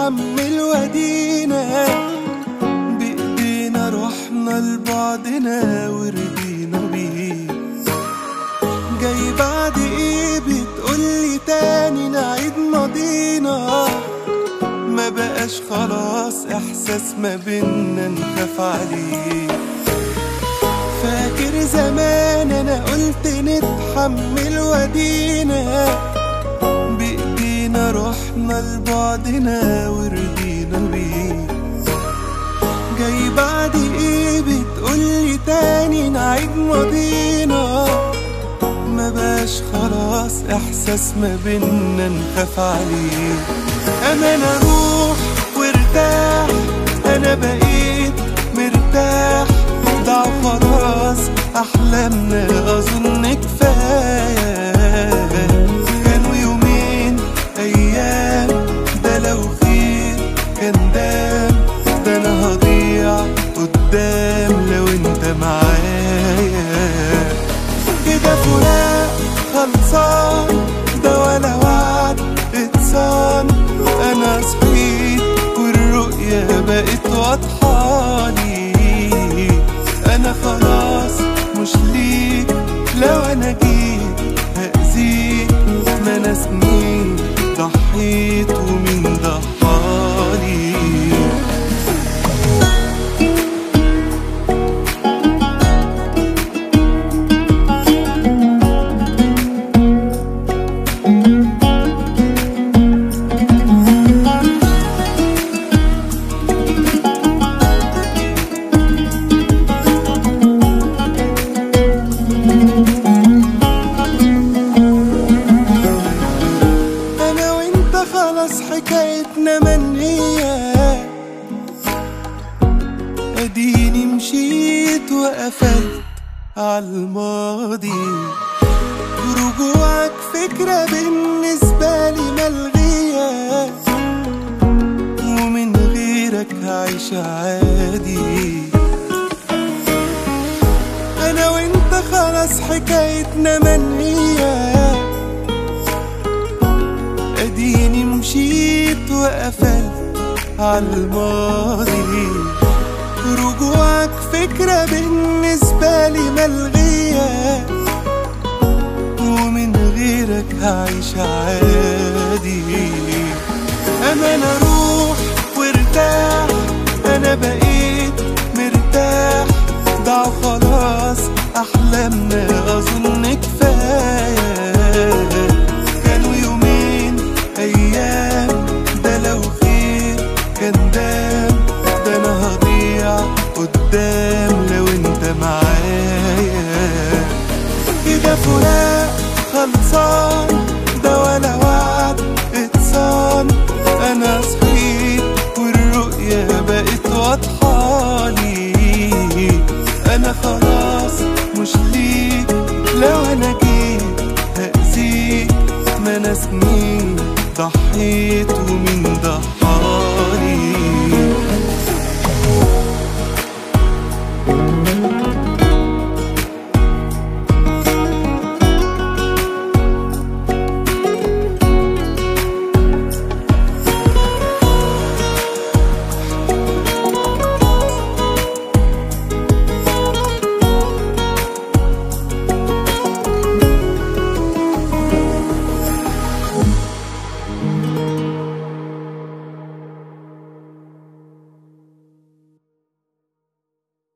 نتحمل ودينا بإيدينا رحنا لبعضنا ورضينا بيه جاي بعد ايه بتقولي تاني نعيد ماضينا ما بقاش خلاص احساس ما بينا نخاف عليه فاكر زمان انا قلت نتحمل ودينا بايدينا رحنا لبعضنا ورضينا بيه جاي بعد ايه بتقولي تاني نعيد ماضينا ما بقاش خلاص احساس ما بينا نخاف عليه امان اروح وارتاح انا بقيت مرتاح ضاع خلاص احلامنا اظن كفايه كانوا يومين ايام ده لو خير كان دام ده انا هضيع قدام لو انت معايا كده فراق خلصان ده ولا وعد اتصان انا صحيت والرؤية بقت واضحالي انا خلاص مش ليك لو انا جيت هأذيك ما انا سنين ضحيت ومين ضحالي انا وانت خلاص حكايتنا منهية اديني مشيت وقفلت عالماضي رجوعك فكرة بالنسبة لي ملغية ومن غيرك هعيش عادي انا وانت خلاص حكايتنا منهيه اديني مشيت وقفلت عالماضي رجوعك فكرة بالنسبة لي ملغية ومن غيرك هعيش عادي امان اروح وارتاح انا بقيت مرتاح ضاع خلاص احلامنا اظن كفايه كانوا يومين ايام ده لو خير كان دام ده انا هضيع قدام لو انت معايا كده فراق خلصان ده ولا وعد اتصان انا صحيت والرؤية بقت واضحالي انا خلاص مش ليك لو انا جيت هأذيك ما انا سنين ضحيت ومين